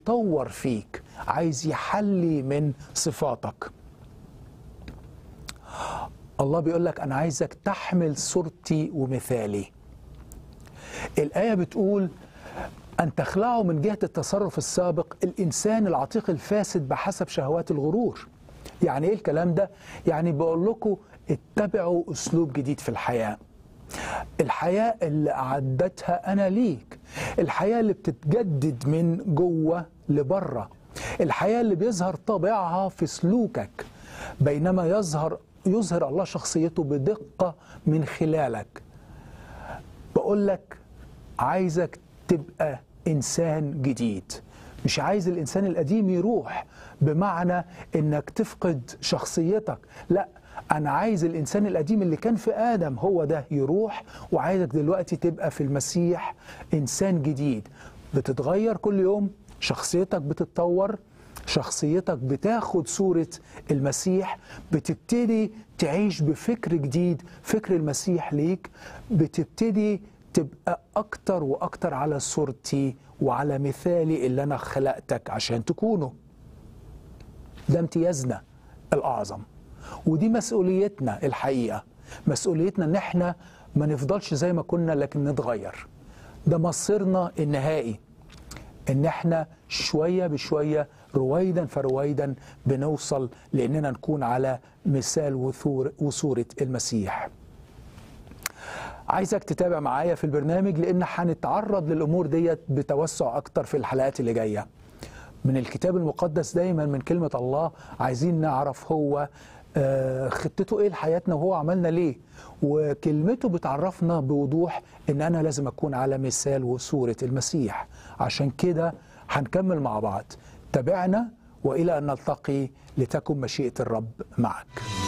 يطور فيك عايز يحلي من صفاتك الله بيقول لك أنا عايزك تحمل صورتي ومثالي الآية بتقول أن تخلعوا من جهة التصرف السابق الإنسان العتيق الفاسد بحسب شهوات الغرور يعني إيه الكلام ده؟ يعني بقول لكم اتبعوا أسلوب جديد في الحياة الحياة اللي أعدتها أنا ليك الحياة اللي بتتجدد من جوه لبره الحياة اللي بيظهر طابعها في سلوكك بينما يظهر يظهر الله شخصيته بدقة من خلالك بقول لك عايزك تبقى إنسان جديد مش عايز الإنسان القديم يروح بمعنى إنك تفقد شخصيتك لا أنا عايز الإنسان القديم اللي كان في آدم هو ده يروح وعايزك دلوقتي تبقى في المسيح إنسان جديد بتتغير كل يوم شخصيتك بتتطور شخصيتك بتاخد صورة المسيح بتبتدي تعيش بفكر جديد فكر المسيح ليك بتبتدي تبقى أكتر وأكتر على صورتي وعلى مثالي اللي أنا خلقتك عشان تكونه ده امتيازنا الأعظم ودي مسؤوليتنا الحقيقة مسؤوليتنا ان احنا ما نفضلش زي ما كنا لكن نتغير ده مصيرنا النهائي ان احنا شوية بشوية رويدا فرويدا بنوصل لاننا نكون على مثال وثور وصورة المسيح عايزك تتابع معايا في البرنامج لان هنتعرض للامور ديت بتوسع اكتر في الحلقات اللي جايه من الكتاب المقدس دايما من كلمه الله عايزين نعرف هو خطته ايه لحياتنا وهو عملنا ليه وكلمته بتعرفنا بوضوح ان انا لازم اكون على مثال وصوره المسيح عشان كده هنكمل مع بعض تابعنا والى ان نلتقي لتكن مشيئه الرب معك